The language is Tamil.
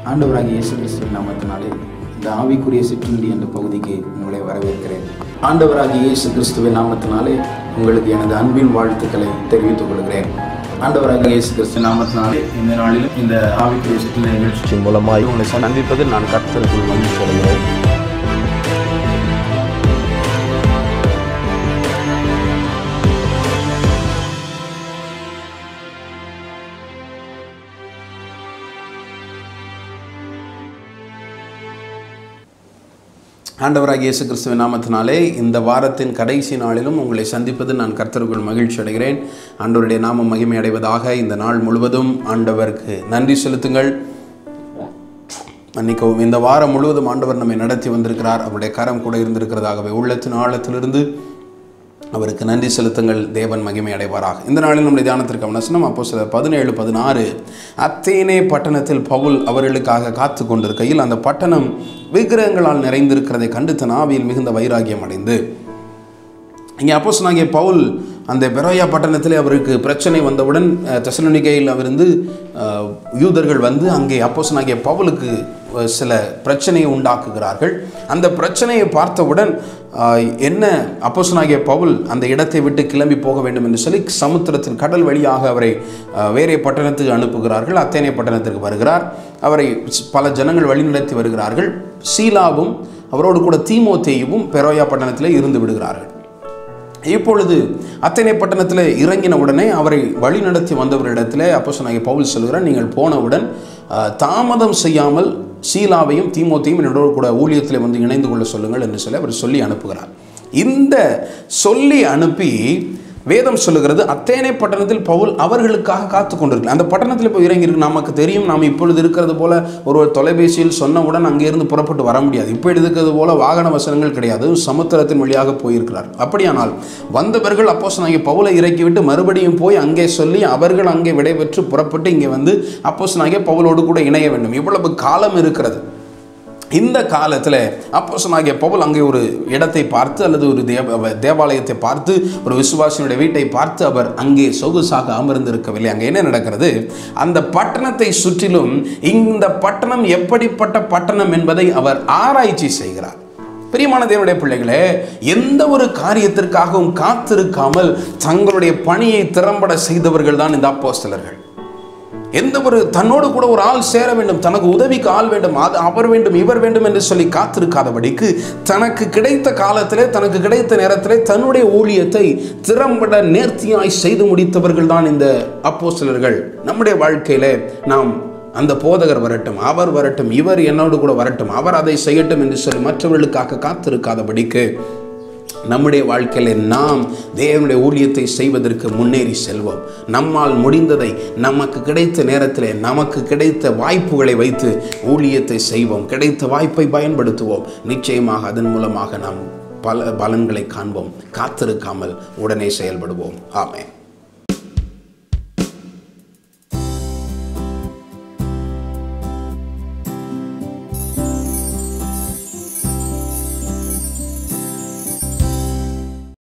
ஆண்டவராகிய இயேசு கிறிஸ்துவின் நாமத்தினாலே இந்த ஆவிக்குரிய சிற்றுண்டி என்ற பகுதிக்கு உங்களை வரவேற்கிறேன் ஆண்டவராகிய இயேசு கிறிஸ்துவின் நாமத்தினாலே உங்களுக்கு எனது அன்பின் வாழ்த்துக்களை தெரிவித்துக் கொள்கிறேன் ஆண்டவராகிய இயேசு கிறிஸ்து நாமத்தினாலே இந்த நாளிலும் இந்த ஆவிக்குரிய சிற்றுண்டி நிகழ்ச்சி நிகழ்ச்சி மூலமாய் உங்களை சந்திப்பதில் நான் கர்த்தருக்குள் மகிழ்ச்சி அடைகிறேன் ஆண்டவராகிய இயேசு கிறிஸ்துவின் நாமத்தினாலே இந்த வாரத்தின் கடைசி நாளிலும் உங்களை சந்திப்பது நான் கர்த்தருக்குள் மகிழ்ச்சி அடைகிறேன் ஆண்டவருடைய நாமம் மகிமை அடைவதாக இந்த நாள் முழுவதும் ஆண்டவருக்கு நன்றி செலுத்துங்கள் மன்னிக்கவும் இந்த வாரம் முழுவதும் ஆண்டவர் நம்மை நடத்தி வந்திருக்கிறார் அவருடைய கரம் கூட இருந்திருக்கிறதாகவே உள்ளத்தின் ஆழத்திலிருந்து அவருக்கு நன்றி செலுத்துங்கள் தேவன் மகிமை அடைவாராக இந்த நாளில் நம்முடைய தியானத்திற்கு வசனம் அப்போ சில பதினேழு பதினாறு அத்தேனே பட்டணத்தில் பவுல் அவர்களுக்காக காத்து கொண்டிருக்கையில் அந்த பட்டணம் விக்கிரகங்களால் நிறைந்திருக்கிறதை கண்டு தன் ஆவியில் மிகுந்த வைராகியம் அடைந்து இங்கே அப்போஸ்தலனாகிய பவுல் அந்த பெரோயா பட்டணத்திலே அவருக்கு பிரச்சனை வந்தவுடன் அஹ், தெசலோனிக்கையில் அவர் இருந்து அஹ், யூதர்கள் வந்து அங்கே அப்போஸ்தலனாகிய பவுலுக்கு அஹ், சில பிரச்சனையை உண்டாக்குகிறார்கள் அந்த பிரச்சனையை பார்த்தவுடன் அஹ், என்ன அப்போஸ்தலனாகிய பவுல் அந்த இடத்தை விட்டு கிளம்பி போக வேண்டும் என்று சொல்லி சமுத்திரத்தின் கடல் வழியாக அவரை அஹ், வேறே பட்டணத்துக்கு அனுப்புகிறார்கள் அத்தேனே பட்டணத்திற்கு வருகிறார் அவரை பல ஜனங்கள் வழிநடத்தி வருகிறார்கள் சீலாவும் அவரோடு கூட தீமோத்தேயுவும் பெரோயா பட்டணத்திலே இருந்து விடுகிறார்கள் இப்பொழுது அத்தனை பட்டணத்தில் இறங்கின உடனே அவரை வழி நடத்தி வந்தவரிடத்தில் அப்போஸ்தலனாகிய பவுல் சொல்கிறார் நீங்கள் போனவுடன் அஹ், தாமதம் செய்யாமல் சீலாவையும் தீமோத்தையும் என்னோட கூட ஊழியத்தில் வந்து இணைந்து கொள்ள சொல்லுங்கள் என்று சொல்லி அவர் சொல்லி அனுப்புகிறார் இந்த சொல்லி அனுப்பி வேதம் சொல்லுகிறது அத்தேனே பட்டணத்தில் பவுல் அவர்களுக்காக காத்து கொண்டிருக்கலாம் அந்த பட்டணத்தில் போய் இறங்கி இருக்கு நமக்கு தெரியும் நாம் இப்பொழுது இருக்கிறது போல ஒரு தொலைபேசியில் சொன்னவுடன் அங்கிருந்து புறப்பட்டு வர முடியாது இப்போ இருக்கிறது போல வாகன வசனங்கள் கிடையாது சமுத்திரத்தின் வழியாக போயிருக்கிறார் அப்படியானால் வந்தவர்கள் அப்போஸ் நாங்கள் பவுலை இறக்கிவிட்டு மறுபடியும் போய் அங்கே சொல்லி அவர்கள் அங்கே விடைபெற்று புறப்பட்டு இங்கே வந்து அப்போஸ் நாங்கள் பவுலோடு கூட இணைய வேண்டும் இவ்வளவு காலம் இருக்கிறது இந்த காலத்தில் அப்போசனாகிய பவுல் அங்கே ஒரு இடத்தை பார்த்து அல்லது ஒரு தேவ தேவாலயத்தை பார்த்து ஒரு விசுவாசியினுடைய வீட்டை பார்த்து அவர் அங்கே சொகுசாக அமர்ந்திருக்கவில்லை அங்கே என்ன நடக்கிறது அந்த பட்டணத்தை சுற்றிலும் இந்த பட்டணம் எப்படிப்பட்ட பட்டணம் என்பதை அவர் ஆராய்ச்சி செய்கிறார் பிரியமான தேவனுடைய பிள்ளைகளே எந்த ஒரு காரியத்திற்காகவும் காத்திருக்காமல் தங்களுடைய பணியை திறம்பட செய்தவர்கள் தான் இந்த அப்போஸ்தலர்கள் எந்த ஒரு தன்னோடு கூட ஒரு ஆள் சேர வேண்டும் தனக்கு உதவிக்கு ஆள் வேண்டும் அது அவர் வேண்டும் இவர் வேண்டும் என்று சொல்லி காத்திருக்காதபடிக்கு தனக்கு கிடைத்த காலத்திலே தனக்கு கிடைத்த நேரத்திலே தன்னுடைய ஊழியத்தை திறம்பட நேர்த்தியாய் செய்து முடித்தவர்கள் தான் இந்த அப்போஸ்தலர்கள் நம்முடைய வாழ்க்கையிலே நாம் அந்த போதகர் வரட்டும் அவர் வரட்டும் இவர் என்னோடு கூட வரட்டும் அவர் அதை செய்யட்டும் என்று சொல்லி மற்றவர்களுக்காக காத்திருக்காதபடிக்கு நம்முடைய வாழ்க்கையில் நாம் தேவனுடைய ஊழியத்தை செய்வதற்கு முன்னேறி செல்வோம் நம்மால் முடிந்ததை நமக்கு கிடைத்த நேரத்தில் நமக்கு கிடைத்த வாய்ப்புகளை வைத்து ஊழியத்தை செய்வோம் கிடைத்த வாய்ப்பை பயன்படுத்துவோம் நிச்சயமாக அதன் மூலமாக நாம் பல பலன்களை காண்போம் காத்திருக்காமல் உடனே செயல்படுவோம் ஆமென்